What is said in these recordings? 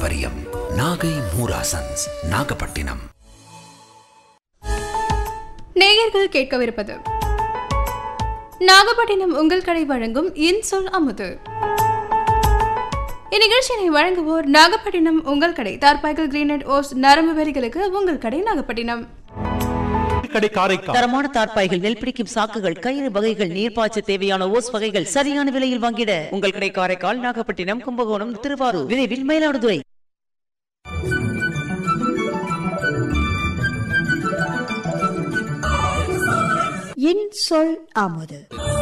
பாரம்பரியம் நாகை மூராசன்ஸ் நாகப்பட்டினம் நேயர்கள் கேட்கவிருப்பது நாகப்பட்டினம் உங்கள் கடை வழங்கும் இன்சொல் அமுது இந்நிகழ்ச்சியினை வழங்குவோர் நாகப்பட்டினம் உங்கள் கடை தார்பாய்கள் கிரீனட் ஓஸ் நரம்பு வெறிகளுக்கு உங்கள் கடை நாகப்பட்டினம் கடை காரைக்கால் தரமான தார்ப்பாய்கள் நெல் பிடிக்கும் சாக்குகள் கயிறு வகைகள் நீர்ப்பாய்ச்ச தேவையான ஓஸ் வகைகள் சரியான விலையில் வாங்கிட உங்கள் கடை காரைக்கால் நாகப்பட்டினம் கும்பகோணம் திருவாரூர் விரைவில் மயிலாடுதுறை என் சொல் அமுது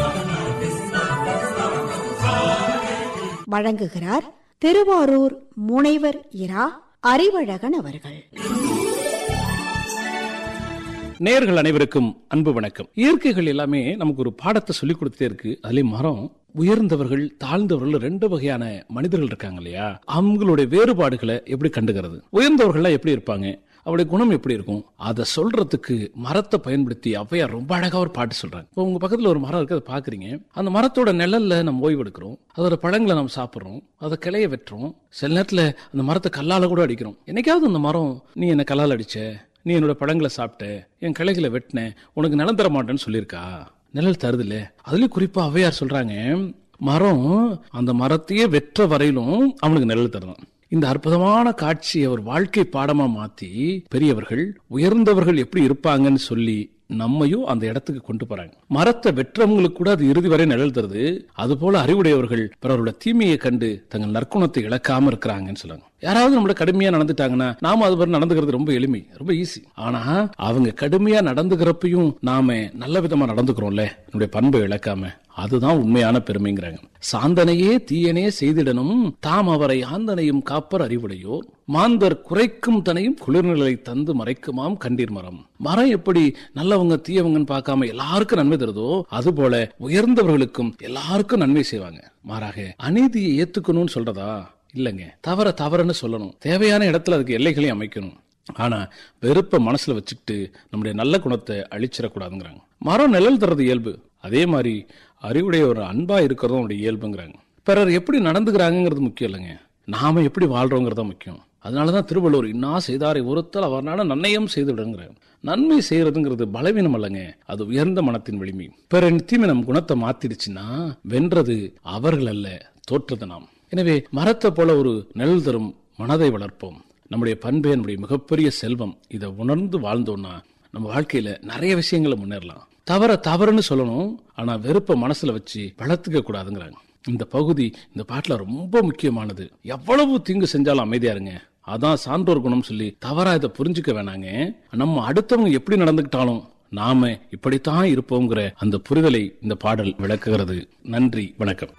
வழங்குகிறார் திருவாரூர் முனைவர் இரா அறிவழகன் அவர்கள் நேயர்கள் அனைவருக்கும் அன்பு வணக்கம் இயற்கைகள் எல்லாமே நமக்கு ஒரு பாடத்தை சொல்லி கொடுத்துட்டே இருக்கு அதுலயும் மரம் உயர்ந்தவர்கள் தாழ்ந்தவர்கள் ரெண்டு வகையான மனிதர்கள் இருக்காங்க இல்லையா அவங்களுடைய வேறுபாடுகளை எப்படி கண்டுகிறது உயர்ந்தவர்கள்லாம் எப்படி இருப்பாங்க அவருடைய குணம் எப்படி இருக்கும் அதை சொல்றதுக்கு மரத்தை பயன்படுத்தி ஔவையார் ரொம்ப அழகா ஒரு பாட்டு சொல்றாங்க இப்போ உங்க பக்கத்துல ஒரு மரம் இருக்கு அதை பாக்குறீங்க அந்த மரத்தோட நிழல்ல நம்ம ஓய்வு எடுக்கிறோம் அதோட பழங்களை நம்ம சாப்பிடுறோம் அதை கிளைய வெட்டுறோம் சில நேரத்துல அந்த மரத்தை கல்லால கூட அடிக்கிறோம் என்னைக்காவது அந்த மரம் நீ என்ன கல்லால் அடிச்ச நீ என்னோட பழங்களை சாப்பிட்ட என் கிளைகளை வெட்டின உனக்கு நிலம் தர மாட்டேன்னு சொல்லியிருக்கா நிழல் தருதுல்ல அதுலயும் குறிப்பா ஔவையார் சொல்றாங்க மரம் அந்த மரத்தையே வெற்ற வரையிலும் அவனுக்கு நிழல் தரணும் இந்த அற்புதமான காட்சியை அவர் வாழ்க்கை பாடமா மாத்தி பெரியவர்கள் உயர்ந்தவர்கள் எப்படி இருப்பாங்கன்னு சொல்லி நம்மையும் அந்த இடத்துக்கு கொண்டு போறாங்க மரத்தை வெற்றவங்களுக்கு கூட அது இறுதி வரை நிழல் தருது அது போல அறிவுடையவர்கள் பிறரோட தீமையை கண்டு தங்கள் நற்குணத்தை இழக்காம இருக்கிறாங்கன்னு சொல்லுவாங்க யாராவது நம்மள கடுமையா நடந்துட்டாங்கன்னா நாம அது மாதிரி நடந்துக்கிறது ரொம்ப எளிமை ரொம்ப ஈஸி ஆனா அவங்க கடுமையா நடந்துக்கிறப்பையும் நாம நல்ல விதமா நடந்துக்கிறோம்ல என்னுடைய பண்பை இழக்காம அதுதான் உண்மையான பெருமைங்கிறாங்க சாந்தனையே தீயனே செய்திடனும் தாம் அவரை ஆந்தனையும் காப்பர் அறிவுடையோர் மாந்தர் குறைக்கும் தனையும் குளிர்நிலை தந்து மறைக்குமாம் கண்டீர் மரம் மரம் எப்படி நல்லவங்க தீயவங்கன்னு பார்க்காம எல்லாருக்கும் நன்மை தருதோ அது போல உயர்ந்தவர்களுக்கும் எல்லாருக்கும் நன்மை செய்வாங்க மாறாக அநீதியை ஏத்துக்கணும்னு சொல்றதா இல்லைங்க தவற தவறுன்னு சொல்லணும் தேவையான இடத்துல அதுக்கு எல்லைகளையும் அமைக்கணும் ஆனா வெறுப்ப மனசுல வச்சுக்கிட்டு நம்முடைய நல்ல குணத்தை அழிச்சிடக்கூடாதுங்கிறாங்க மரம் நிழல் தர்றது இயல்பு அதே மாதிரி அறிவுடைய ஒரு அன்பா இருக்கிறதும் அவருடைய இயல்புங்கிறாங்க பிறர் எப்படி நடந்துக்கிறாங்கிறது முக்கியம் இல்லைங்க நாம எப்படி வாழ்றோங்கிறதா முக்கியம் அதனாலதான் திருவள்ளுவர் இன்னா செய்தாரை ஒருத்தல் அவர்னால நன்மையும் செய்து விடுங்கிறாங்க நன்மை செய்யறதுங்கிறது பலவீனம் அல்லங்க அது உயர்ந்த மனத்தின் வலிமை பிற தீமை நம் குணத்தை மாத்திடுச்சுன்னா வென்றது அவர்கள் அல்ல தோற்றது நாம் எனவே மரத்தை போல ஒரு நிழல் தரும் மனதை வளர்ப்போம் நம்முடைய பண்பே நம்முடைய மிகப்பெரிய செல்வம் இதை உணர்ந்து வாழ்ந்தோம்னா நம்ம வாழ்க்கையில நிறைய விஷயங்களை முன்னேறலாம் தவற தவறுன்னு சொல்லணும் ஆனா வெறுப்ப மனசுல வச்சு வளர்த்துக்க கூடாதுங்கிறாங்க இந்த பகுதி இந்த பாட்டுல ரொம்ப முக்கியமானது எவ்வளவு தீங்கு செஞ்சாலும் அமைதியா இருங்க அதான் சான்றோர் குணம் சொல்லி தவறா இதை புரிஞ்சுக்க வேணாங்க நம்ம அடுத்தவங்க எப்படி நடந்துக்கிட்டாலும் நாம இப்படித்தான் இருப்போங்கிற அந்த புரிதலை இந்த பாடல் விளக்குகிறது நன்றி வணக்கம்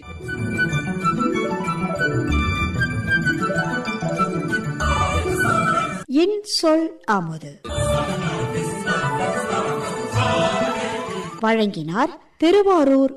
என் சொல் அமுது வழங்கினார் திருவாரூர்